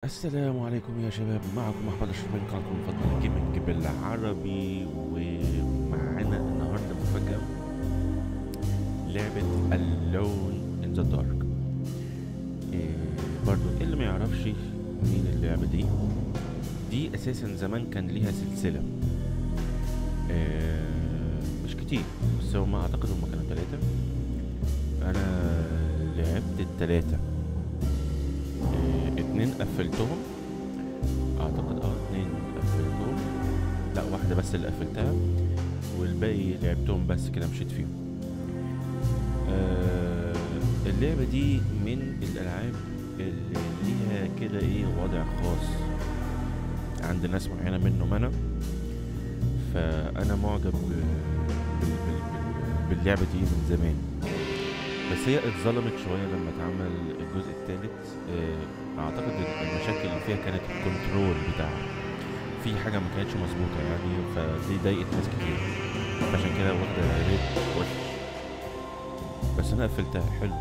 السلام عليكم يا شباب معكم احمد اشرف من قناتكم المفضله جيمنج بالعربي ومعانا النهارده مفاجاه لعبه اللون ان ذا دارك برضو اللي ما يعرفش مين اللعبه دي دي اساسا زمان كان ليها سلسله آه، مش كتير بس هما اعتقد هما كانوا ثلاثه انا لعبت الثلاثه آه، اتنين قفلتهم اعتقد اه اتنين قفلتهم لا واحدة بس اللي قفلتها والباقي لعبتهم بس كده مشيت فيهم آه اللعبة دي من الالعاب اللي ليها كده ايه وضع خاص عند ناس معينة منهم انا فانا معجب بال- بال- بال- باللعبة دي من زمان بس هي اتظلمت شويه لما اتعمل الجزء الثالث اعتقد المشاكل اللي فيها كانت الكنترول بتاعها في حاجه ما كانتش مظبوطه يعني فدي ضايقت ناس كتير عشان كده واخده ريت وحش بس انا قفلتها حلو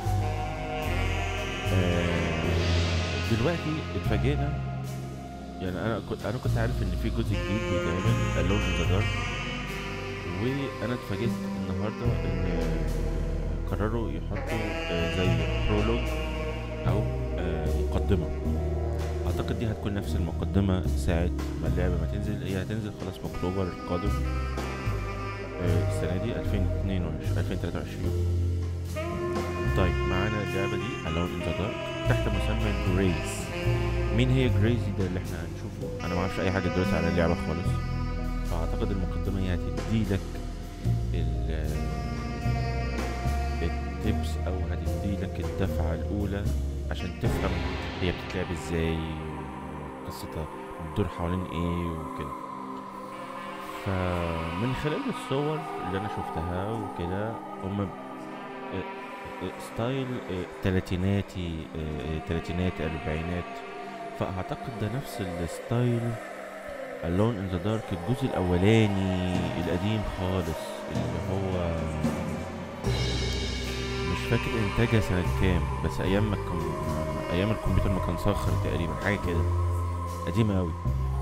آه، دلوقتي اتفاجئنا يعني انا كنت انا كنت عارف ان في جزء جديد بيتعمل الون ان ذا دارك وانا اتفاجئت النهارده ان قرروا يحطوا آه، زي برولوج او آه، مقدمه اعتقد دي هتكون نفس المقدمه ساعه ما اللعبه ما تنزل هي هتنزل خلاص في اكتوبر القادم آه، السنه دي 2022 2023 طيب معانا اللعبه دي الون ان ذا دارك تحت مسمى جريس مين هي جريس دي ده اللي احنا هنشوفه انا ما اعرفش اي حاجه دلوقتي عن اللعبه خالص فاعتقد المقدمه هي هتدي لك التبس او هتدي لك الدفعه الاولى عشان تفهم هي بتتلعب ازاي قصتها بتدور حوالين ايه وكده فمن خلال الصور اللي انا شفتها وكده هم ب- آه، آه، ستايل آه، تلاتيناتي آه، آه، تلاتينات اربعينات فاعتقد ده نفس الستايل Alone in the Dark الجزء الاولاني القديم خالص اللي هو مش فاكر انتاجها سنة كام بس ايام ما كان ايام الكمبيوتر ما كان صاخر تقريبا حاجة كده قديمة اوي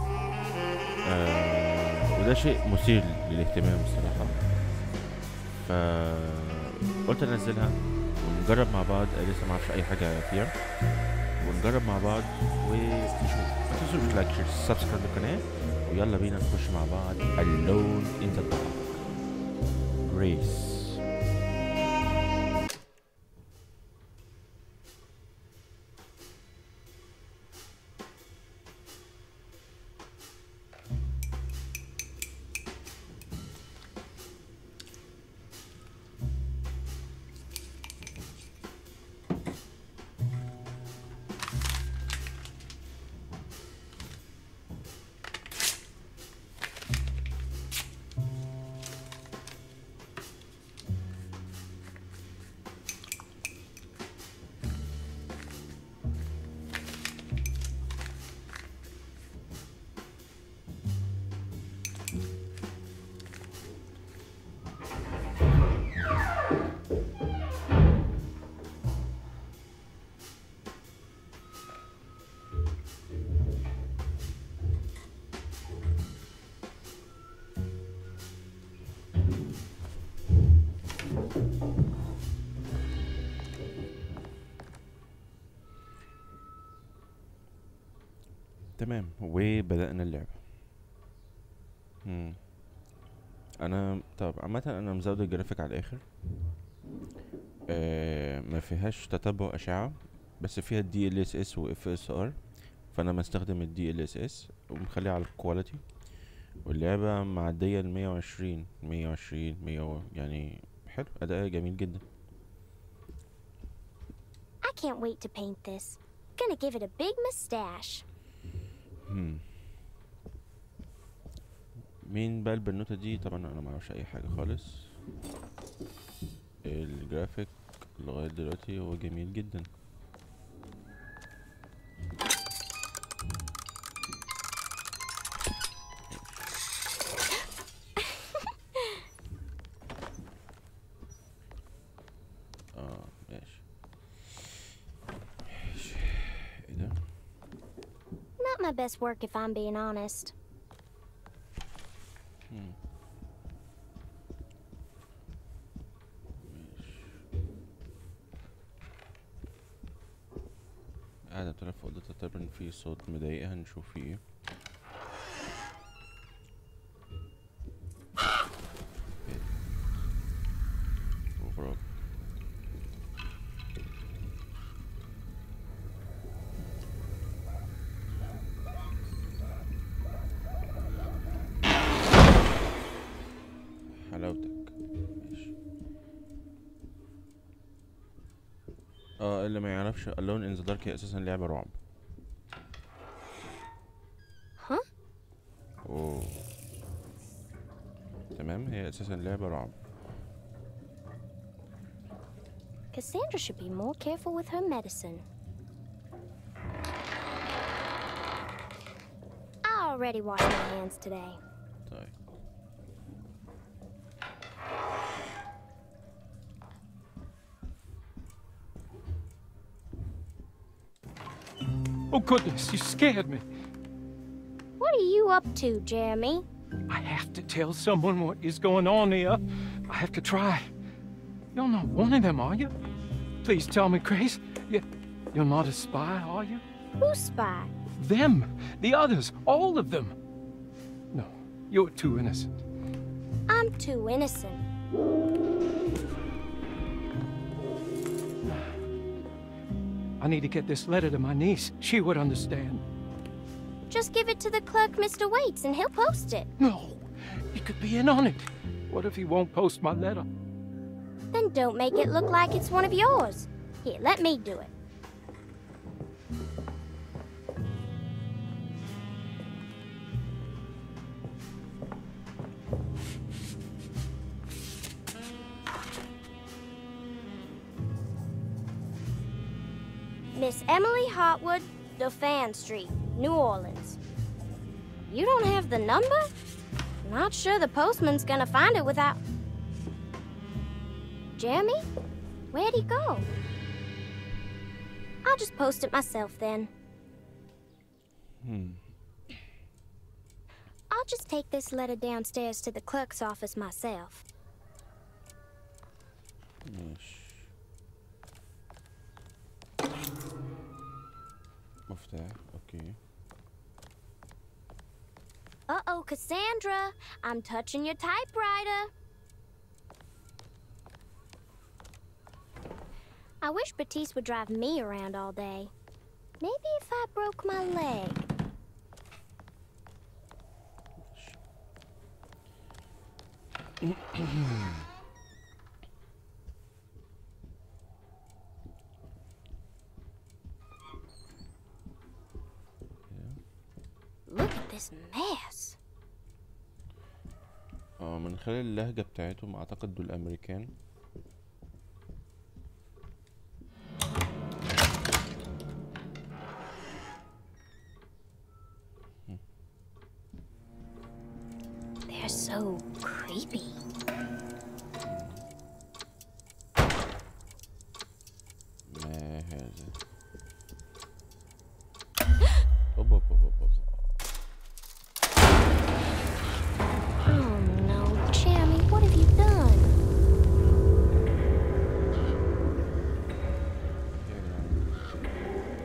آه وده شيء مثير للاهتمام الصراحة ف قلت انزلها ونجرب مع بعض أنا لسه ما اعرفش اي حاجة فيها ونجرب مع بعض ونشوف ما تنسوش لايك شير سبسكرايب للقناة ويلا بينا نخش مع بعض Alone in the Dark Grace تمام وبدأنا اللعبة مم. انا طب عامة انا مزود الجرافيك على الاخر آه ما فيهاش تتبع اشعة بس فيها الدي ال اس اس و اف اس ار فانا مستخدم الدي ال اس اس ومخليه على الكواليتي واللعبة معدية ال 120 120 100 يعني حلو اداء جميل جدا I can't wait to paint this. Gonna give it a big mustache. مم. مين بقى البنوتة دي طبعا انا ما اعرفش اي حاجة خالص الجرافيك لغاية دلوقتي هو جميل جدا اه ماشي ماشي. ايه ده Not my best work, if I'm being honest. قاعدة بتلعب في أوضتها تقريبا في صوت مضايقها نشوف فيه ايه بيت. وغراب حلاوتك ماشي اه اللي ما يعرفش Alone in the Dark هي اساسا لعبة رعب Huh? اوه تمام هي اساسا لعبة رعب Cassandra should be more careful with her medicine. I already washed my hands today. طيب Oh, goodness, you scared me. What are you up to, Jeremy? I have to tell someone what is going on here. I have to try. You're not one of them, are you? Please tell me, Grace. You, you're not a spy, are you? Who's spy? Them, the others, all of them. No, you're too innocent. I'm too innocent. I need to get this letter to my niece. She would understand. Just give it to the clerk, Mr. Waits, and he'll post it. No, he could be in on it. What if he won't post my letter? Then don't make it look like it's one of yours. Here, let me do it. Miss Emily Hotwood, Dauphin Street, New Orleans. You don't have the number? Not sure the postman's gonna find it without. Jeremy? Where'd he go? I'll just post it myself then. Hmm. I'll just take this letter downstairs to the clerk's office myself. ماشي مفتاح اوكي Uh oh, Cassandra. I'm touching your typewriter. I wish Batiste would drive me around all day. Maybe if I broke my leg. Look at this mess. اه من خلال اللهجة بتاعتهم اعتقد دول امريكان They're so creepy. ما هذا اوب اوب اوب اوب اوب. Oh no, Jeremy, what have you done? يا جدعان.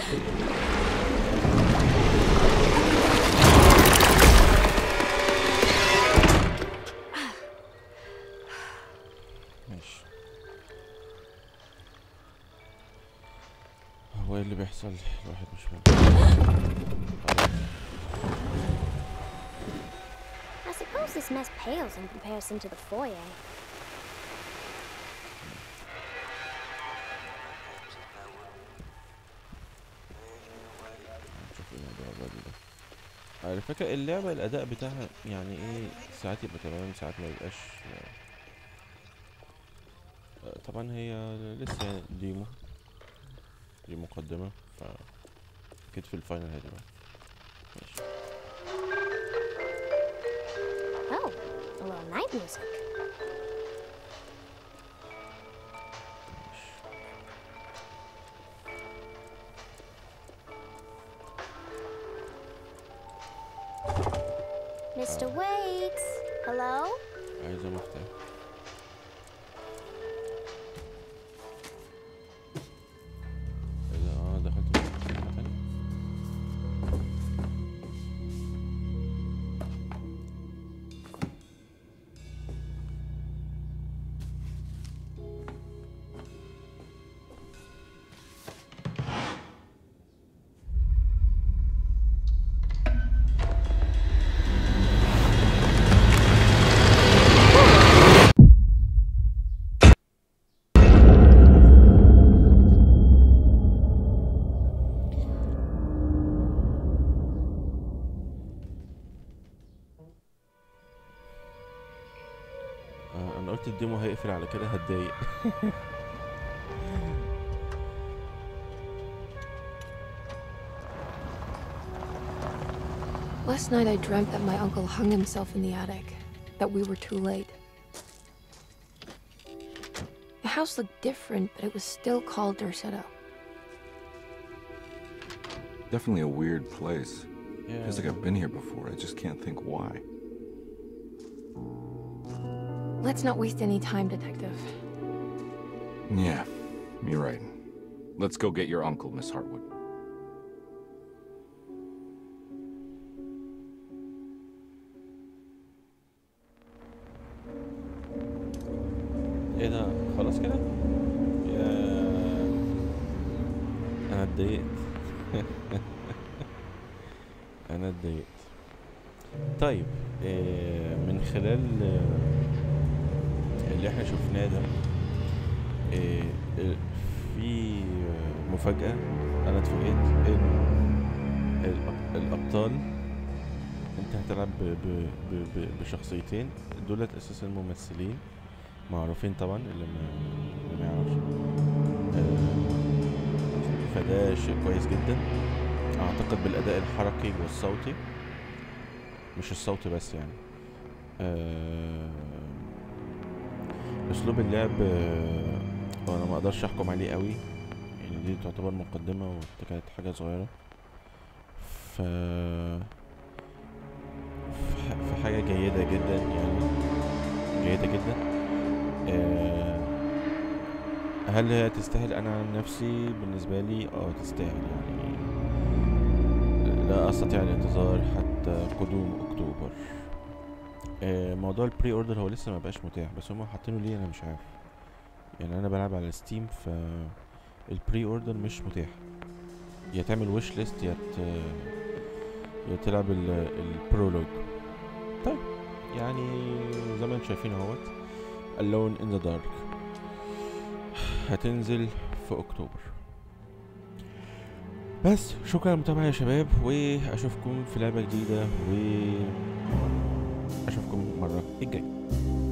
ماشي هو ايه اللي بيحصل الواحد مش فاهم I suppose this mess pales in comparison to the foyer. نشوف ايه موضوع الراجل ده على فكرة اللعبة الأداء بتاعها يعني ايه ساعات يبقى تمام ساعات ما يبقاش آه، طبعا هي لسه ديمو دي مقدمة ف أكيد في الفاينل هتبقى ماشي Oh, a little night music. Mr. Wakes, hello? عايزة مفتاح ايه ده اه دخلت في حاجة تانية آه انا قلت الديمو هيقفل على كده هتضايق Last night I dreamt that my uncle hung himself in the attic, that we were too late. The house looked different, but it was still called Dorsetto. Definitely a weird place. yeah. Feels like I've been here before. I just can't think why. Let's not waste any time, Detective. Yeah, you're right. Let's go get your uncle, Miss Hartwood. ايه ده خلاص كده يا انا اتضايقت انا اتضايقت طيب آه، من خلال آه، اللي احنا شفناه ده آه، آه، في آه، مفاجأة انا اتفاجئت ان الأب- الابطال انت هتلعب ب- ب- ب- ب- بشخصيتين دولت اساسا ممثلين معروفين طبعا اللي ما, اللي ما يعرفش آه، فده شيء كويس جدا اعتقد بالاداء الحركي والصوتي مش الصوتي بس يعني آه، اسلوب اللعب آه، انا ما اقدرش احكم عليه قوي يعني دي تعتبر مقدمة ودي كانت حاجة صغيرة ف في ح- في حاجة جيدة جدا يعني جيدة جدا آه، هل هي تستاهل انا عن نفسي بالنسبه لي اه تستاهل يعني لا استطيع الانتظار حتى قدوم اكتوبر آه، موضوع البري اوردر هو لسه ما بقاش متاح بس هم حاطينه ليه انا مش عارف يعني انا بلعب على ستيم ف البري اوردر مش متاح يا تعمل ويش ليست يا ت... يا تلعب ال- البرولوج طيب يعني زي ما انتم شايفين اهوت Alone in the Dark هتنزل في اكتوبر بس شكرا للمتابعة يا شباب واشوفكم في لعبة جديدة و اشوفكم مرة الجاية